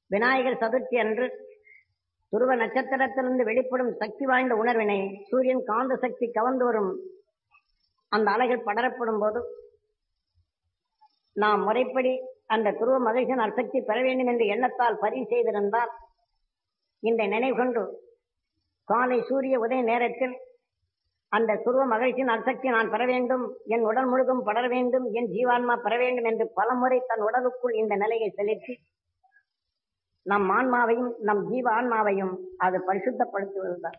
விநாயகர் சதுர்த்தி அன்று துருவ நட்சத்திரத்திலிருந்து வெளிப்படும் சக்தி வாய்ந்த உணர்வினை சூரியன் காந்த சக்தி கவர்ந்து வரும் அந்த அலைகள் படரப்படும் போது நாம் முறைப்படி அந்த துருவ மகிழ்ச்சியின் அர்த்தத்தை பெற வேண்டும் என்று எண்ணத்தால் பதிவு செய்திருந்தால் இந்த நினைவு கொண்டு காலை சூரிய உதய நேரத்தில் அந்த துருவ மகிழ்ச்சியின் அர்த்தத்தை நான் பெற வேண்டும் என் உடல் முழுதும் படர வேண்டும் என் ஜீவான்மா பெற வேண்டும் என்று பலமுறை தன் உடலுக்குள் இந்த நிலையை செலுத்தி நம் ஆன்மாவையும் நம் ஜீவ ஆன்மாவையும் அது பரிசுத்தப்படுத்துவதுதான்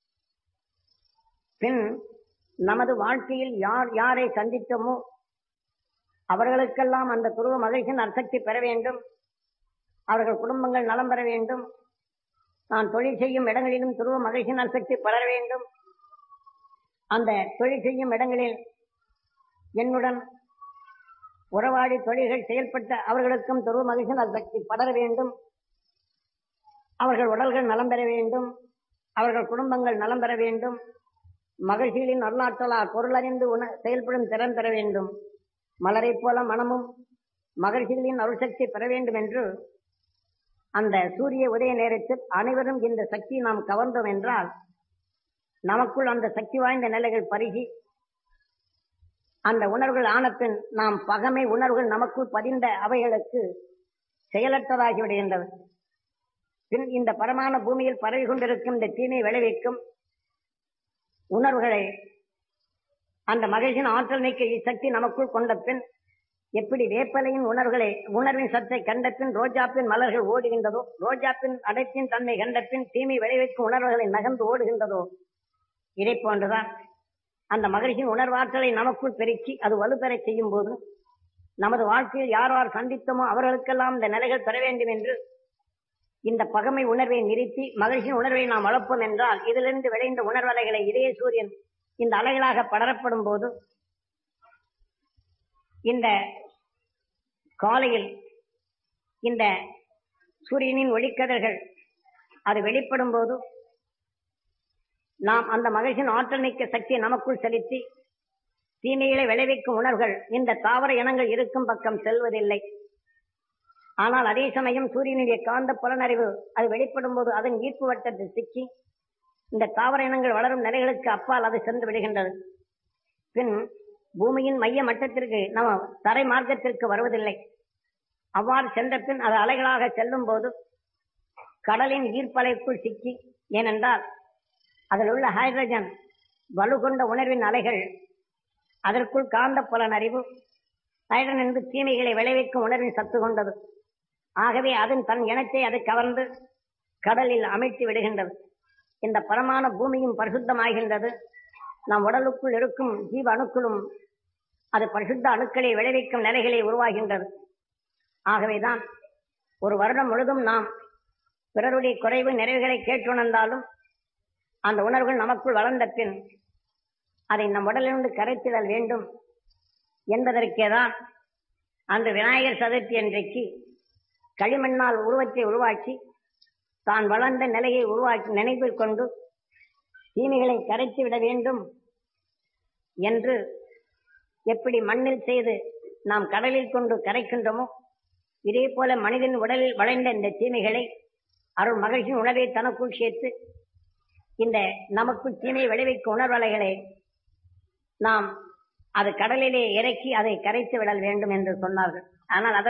பின் நமது வாழ்க்கையில் யார் யாரை சந்தித்தோமோ அவர்களுக்கெல்லாம் அந்த துருவ மகிழ்ச்சியின் அர்த்தத்தை பெற வேண்டும் அவர்கள் குடும்பங்கள் நலம் பெற வேண்டும் நான் தொழில் செய்யும் இடங்களிலும் துருவ மகிழ்ச்சியின் அர்த்தத்தை பெற வேண்டும் அந்த தொழில் செய்யும் இடங்களில் என்னுடன் உறவாடி தொழில்கள் செயல்பட்ட அவர்களுக்கும் துருவ மகிழ்ச்சியின் அர்த்தத்தை படர வேண்டும் அவர்கள் உடல்கள் நலம் பெற வேண்டும் அவர்கள் குடும்பங்கள் நலம் பெற வேண்டும் மகிழ்ச்சிகளின் அருளாற்றலால் பொருளறிந்து உண செயல்படும் திறன் பெற வேண்டும் மலரைப் போல மனமும் மகிழ்ச்சிகளின் அருள் சக்தி பெற வேண்டும் என்று அந்த சூரிய உதய நேரத்தில் அனைவரும் இந்த சக்தியை நாம் கவர்ந்தோம் என்றால் நமக்குள் அந்த சக்தி வாய்ந்த நிலைகள் பருகி அந்த உணர்வுகள் ஆனப்பின் நாம் பகமை உணர்வுகள் நமக்குள் பதிந்த அவைகளுக்கு செயலற்றதாகி விடுகின்றது பின் இந்த பரமான பூமியில் பரவி கொண்டிருக்கும் இந்த தீமை விளைவிக்கும் உணர்வுகளை அந்த மகிழ்ச்சியின் ஆற்றல் மிக்க சக்தி நமக்குள் கொண்ட பின் எப்படி வேப்பலையின் உணர்வுகளை உணர்வின் சத்தை கண்ட பின் ரோஜாப்பின் மலர்கள் ஓடுகின்றதோ ரோஜாப்பின் அடைப்பின் தன்மை கண்ட பின் தீமை விளைவிக்கும் உணர்வுகளை நகர்ந்து ஓடுகின்றதோ இதை போன்றுதான் அந்த மகிழ்ச்சியின் உணர்வாற்றலை நமக்குள் பெருக்கி அது வலுப்பெறச் செய்யும் போது நமது வாழ்க்கையில் யார் யார் சந்தித்தோமோ அவர்களுக்கெல்லாம் இந்த நிலைகள் பெற வேண்டும் என்று இந்த பகமை உணர்வை நிறுத்தி மகிழ்ச்சியின் உணர்வை நாம் வளர்ப்போம் என்றால் இதிலிருந்து விளைந்த உணர்வலைகளை இதய சூரியன் இந்த அலைகளாக படரப்படும் போது இந்த காலையில் இந்த சூரியனின் ஒளிக்கதிர்கள் அது வெளிப்படும் போது நாம் அந்த மகிழ்ச்சியின் ஆற்றல் மிக்க சக்தியை நமக்குள் செலுத்தி தீமைகளை விளைவிக்கும் உணர்வுகள் இந்த தாவர இனங்கள் இருக்கும் பக்கம் செல்வதில்லை ஆனால் அதே சமயம் சூரியனுடைய காந்த புலனறிவு அது வெளிப்படும் போது அதன் ஈர்ப்பு வட்டத்தில் சிக்கி இந்த தாவர இனங்கள் வளரும் நிலைகளுக்கு அப்பால் அது சென்று விடுகின்றது பின் பூமியின் மைய மட்டத்திற்கு நம்ம தரை மார்க்கத்திற்கு வருவதில்லை அவ்வாறு சென்ற பின் அது அலைகளாக செல்லும் போது கடலின் ஈர்ப்பலைக்குள் சிக்கி ஏனென்றால் அதில் உள்ள ஹைட்ரஜன் வலுகொண்ட உணர்வின் அலைகள் அதற்குள் காந்த புலன் அறிவு ஹைட்ரன் என்று தீமைகளை விளைவிக்கும் உணர்வின் சத்து கொண்டது ஆகவே அதன் தன் இனத்தை அது கவர்ந்து கடலில் அமைத்து விடுகின்றது இந்த பரமான பூமியும் பரிசுத்தமாகின்றது நம் உடலுக்குள் இருக்கும் ஜீவ அணுக்களும் அது பரிசுத்த அணுக்களை விளைவிக்கும் நிலைகளை உருவாகின்றது ஆகவேதான் ஒரு வருடம் முழுதும் நாம் பிறருடைய குறைவு நிறைவுகளை கேட்டுணர்ந்தாலும் அந்த உணர்வுகள் நமக்குள் வளர்ந்த பின் அதை நம் உடலிலிருந்து கரைத்திடல் வேண்டும் என்பதற்கேதான் அன்று விநாயகர் சதுர்த்தி அன்றைக்கு களிமண்ணால் உருவத்தை உருவாக்கி தான் வளர்ந்த நிலையை உருவாக்கி நினைவில் கொண்டு தீமைகளை கரைத்து விட வேண்டும் என்று எப்படி மண்ணில் செய்து நாம் கடலில் கொண்டு கரைக்கின்றோமோ இதே போல மனிதன் உடலில் வளைந்த இந்த தீமைகளை அருள் மகிழ்ச்சியின் உணர்வை தனக்குள் சேர்த்து இந்த நமக்குள் தீமை விளைவிக்கும் உணர்வலைகளை நாம் அது கடலிலே இறக்கி அதை கரைத்து விடல் வேண்டும் என்று சொன்னார்கள் ஆனால்